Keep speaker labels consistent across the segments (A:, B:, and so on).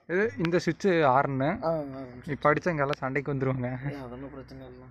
A: இது இந்த சுவிட்சு ஆறுன்னு
B: ஆ ஆ
A: இப்போ அடிச்சா இங்கே எல்லாம் சண்டைக்கு வந்துருவாங்க
B: ஏய், அது ஒன்றும் பிரச்சனை இல்லை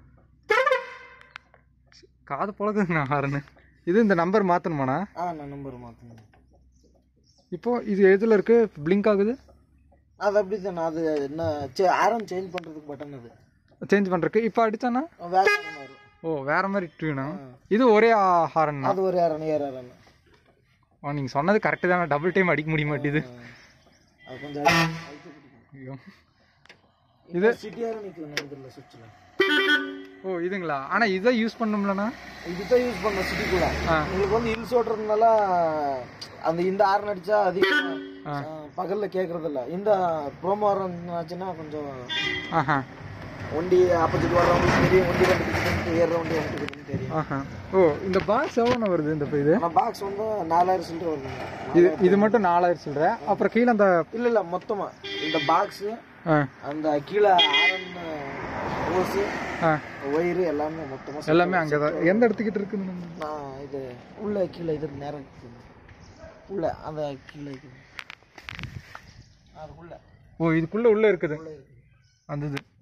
A: காது பழகுதுண்ணா ஆறுன்னு இது இந்த நம்பர் மாற்றணுமாண்ணா
B: ஆ நான் நம்பர் மாற்றணும்
A: இப்போ இது எதில் இருக்கு பிளிங்க் ஆகுது
B: அது அப்படி தானே அது என்ன சே ஆரம் சேஞ்ச் பண்ணுறதுக்கு பட்டன் அது
A: சேஞ்ச் பண்ணுறக்கு இப்போ அடிச்சானா
B: வேற ஒன்று வரும்
A: ஓ வேற மாதிரி டியூனா இது ஒரே ஹாரன்
B: அது ஒரு அரண் ஏர் அரண்
A: ஓ நீங்கள் சொன்னது கரெக்டு தானே டபுள் டைம் அடிக்க முடிய மாட்டேது
B: அது கொஞ்சம் அழுத்தி- அழுத்தி பிடிக்கும்.
A: ஐயோ
B: இது சிட்டியாக நிற்கணும் இதில் சுவிட்சில்
A: ஓ இதுங்களா ஆனால் இதை யூஸ் பண்ணோம்லண்ணா
B: இதுதான் யூஸ் பண்ண சிட்டிக்குள்ள
A: ஆ.
B: உங்களுக்கு வந்து ஹில்ஸ் ஓட்டுறதுனால அந்த இந்த ஆரன் அடிச்சா அதிகம் பகல்ல கேட்கறது இல்ல இந்த ப்ரோமோ ஆச்சுன்னா கொஞ்சம்
A: ஆஹா
B: வண்டி ஆப்போசிட் வர்றவங்களுக்கு தெரியும் வண்டி வந்துட்டு ஏற வண்டி வந்துட்டு தெரியும்
A: ஆஹா ஓ இந்த பாக்ஸ் எவ்வளோ வருது இந்த இப்போ இது
B: ஆனா பாக்ஸ் வந்து நாலாயிரம் சில்லரை வருதுங்க
A: இது இது மட்டும் நாலாயிரம் சொல்கிற அப்புறம் கீழே அந்த
B: இல்ல இல்ல மொத்தமா இந்த பாக்ஸ்
A: ஆ
B: அந்த கீழே ஆரன் ஓசு
A: ஆ
B: ஒயரு எல்லாமே மொத்தமா சேர்த்து
A: எல்லாமே அங்கே தான் எந்த இடத்துக்கிட்ட இருக்குன்னு நம்ம-
B: நான் இது உள்ள கீழே இது நேரம் இருக்குது. உள்ள அந்த கீழே இருக்குது அதுக்குள்ள
A: ஓ இதுக்குள்ளே உள்ளே இருக்குது
B: உள்ள இருக்குது
A: அந்த இது